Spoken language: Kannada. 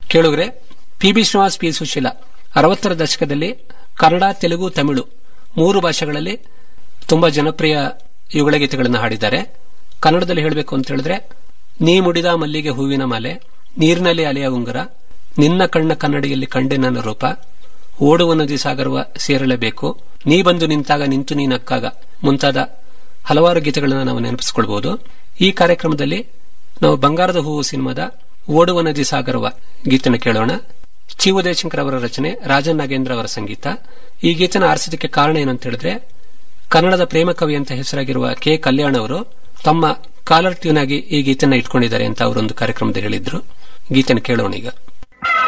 ಕೇಳುಗ್ರೆ P B Srinivas P Susheela ಅರವತ್ತರ ದಶಕದಲ್ಲಿ ಕನ್ನಡ ತೆಲುಗು ತಮಿಳು ಮೂರು ಭಾಷೆಗಳಲ್ಲಿ ತುಂಬಾ ಜನಪ್ರಿಯ ಯುಗಳ ಗೀತೆಗಳನ್ನು ಹಾಡಿದ್ದಾರೆ ಕನ್ನಡದಲ್ಲಿ ಹೇಳಬೇಕು ಅಂತ ಹೇಳಿದ್ರೆ ನೀ ಮುಡಿದ ಮಲ್ಲಿಗೆ ಹೂವಿನ ಮಾಲೆ ನೀರಿನಲ್ಲಿ ಅಲೆಯ ಉಂಗುರ ನಿನ್ನ ಕಣ್ಣ ಕನ್ನಡಿಯಲ್ಲಿ ಕಂಡೆ ನನ್ನ ರೂಪ ಓಡುವ ನದಿ ಸಾಗರವ ಸೇರಲೇಬೇಕು ನೀ ಬಂದು ನಿಂತಾಗ ನಿಂತು ನೀ ನಕ್ಕಾಗ ಮುಂತಾದ ಹಲವಾರು ಗೀತೆಗಳನ್ನು ನಾವು ನೆನಪಿಸಿಕೊಳ್ಬಹುದು ಈ ಕಾರ್ಯಕ್ರಮದಲ್ಲಿ ನಾವು ಬಂಗಾರದ ಹೂವು ಸಿನಿಮಾದ ಓಡುವ ನದಿ ಸಾಗರವ ಗೀತನ ಕೇಳೋಣ ಚಿ ಉದಯಶಂಕರ್ ಅವರ ರಚನೆ ರಾಜನ್ ನಾಗೇಂದ್ರ ಅವರ ಸಂಗೀತ ಈ ಗೀತನ ಆರಿಸಿದಕ್ಕೆ ಕಾರಣ ಏನಂತ ಹೇಳಿದ್ರೆ ಕನ್ನಡದ ಪ್ರೇಮ ಕವಿ ಅಂತ ಹೆಸರಾಗಿರುವ ಕೆ ಕಲ್ಯಾಣ್ ಅವರು ತಮ್ಮ ಕಾಲರ್ ಟ್ಯೂನ್ ಆಗಿ ಈ ಗೀತೆನ ಇಟ್ಕೊಂಡಿದ್ದಾರೆ ಅಂತ ಅವರೊಂದು ಕಾರ್ಯಕ್ರಮದಲ್ಲಿ ಹೇಳಿದ್ರು ಗೀತೆನ ಕೇಳೋಣ ಈಗ